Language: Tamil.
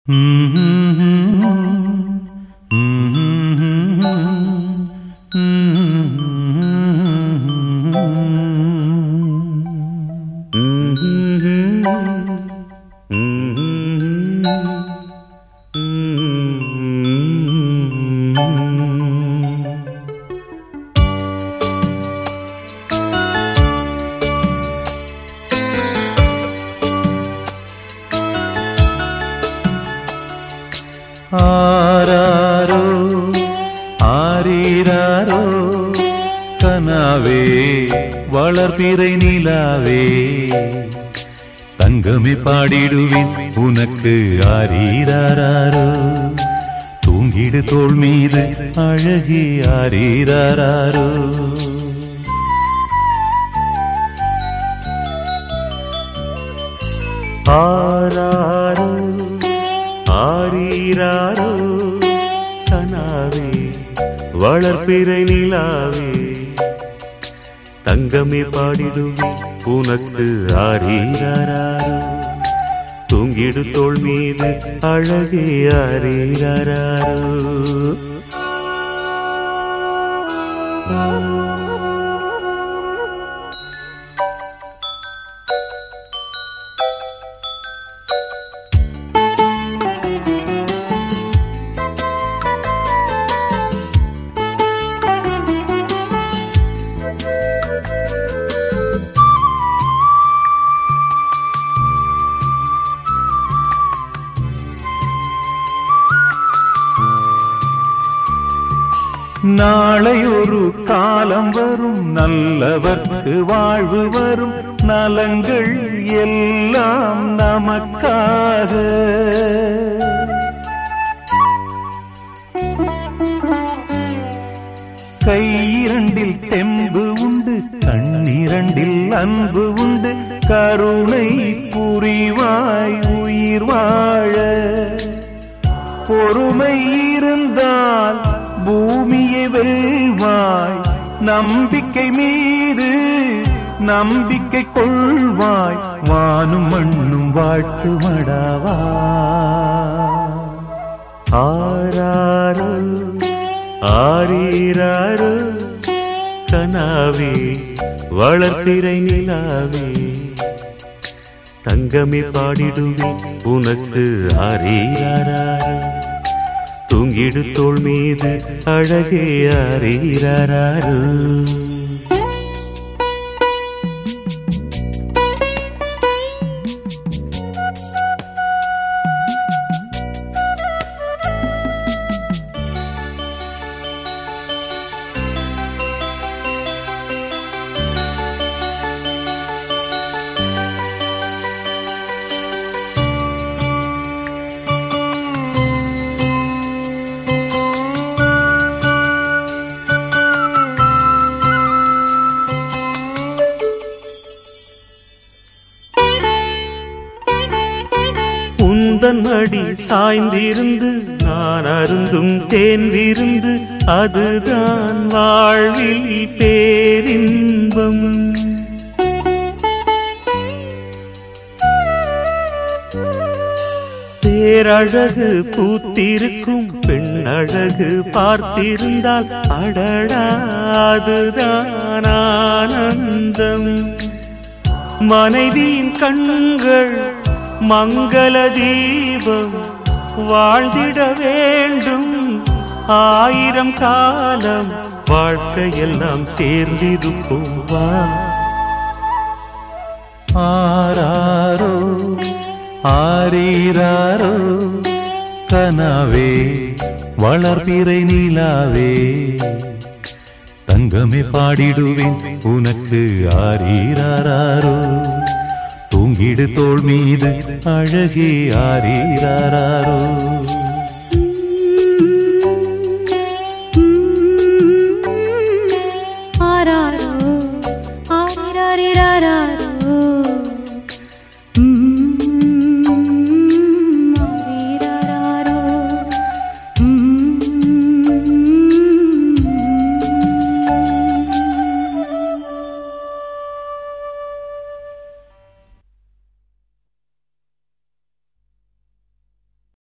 ஆராரோ ஆரீராரோ கனாவே வளர்பிறை நிலாவே தங்கமே பாடிடுவேன் உனக்கு ஆரீராரோ தூங்கிடு தோள் மீது அழகி ஆரீராரோ ஆராரோ ஆரீராரோ கனாவே வளர்ப்பிறை நிலாவே தங்கமே பாடிடுவே உனக்கு ஆரீராரோ தூங்கிடு தோள் மீது அழகே ஆரீராரோ நாளை ஒரு காலம் வரும் நல்லவர்க்கு வாழ்வு வரும் நலங்கள் எல்லாம் நமக்காக கையிரண்டில் தெம்பு உண்டு கண்ணிரண்டில் அன்பு உண்டு கருணை புரிவாய் உயிர் வாழ பொறுமை இருந்தால் பூமியை வெல்வாய் நம்பிக்கை மீது நம்பிக்கை கொள்வாய் வானும் மண்ணும் வாழ்த்து மடாவா ஆராரோ ஆரீராரோ கனாவே வளர்த்திரை நிலாவே தங்கமே பாடிடுவேன் உனக்கு ஆரீராரோ தூங்கிடு தோள் மீது அழகே ஆரீராரோ உந்தன் அடி சாய்ந்திருந்து நான் அருந்தும் தேன் விருந்து அதுதான் வாழ்வில் பேரின்பம் பேரழகு பூத்திருக்கும் பெண் அழகு பார்த்திருந்தால் அடடா அதுதான் ஆனந்தம் மனைவியின் கண்கள் மங்கள தீபம் வாழ்ந்திட வேண்டும் ஆயிரம் காலம் வாழ்க்கையெல்லாம் சேர்ந்திருப்போம் வா ஆராரோ ஆரீராரோ கனாவே வளர்பிறை நிலாவே தங்கமே பாடிடுவேன் உனக்கு ஆரீராரோ தூங்கிடு தோள் மீது அழகே ஆரீராரோ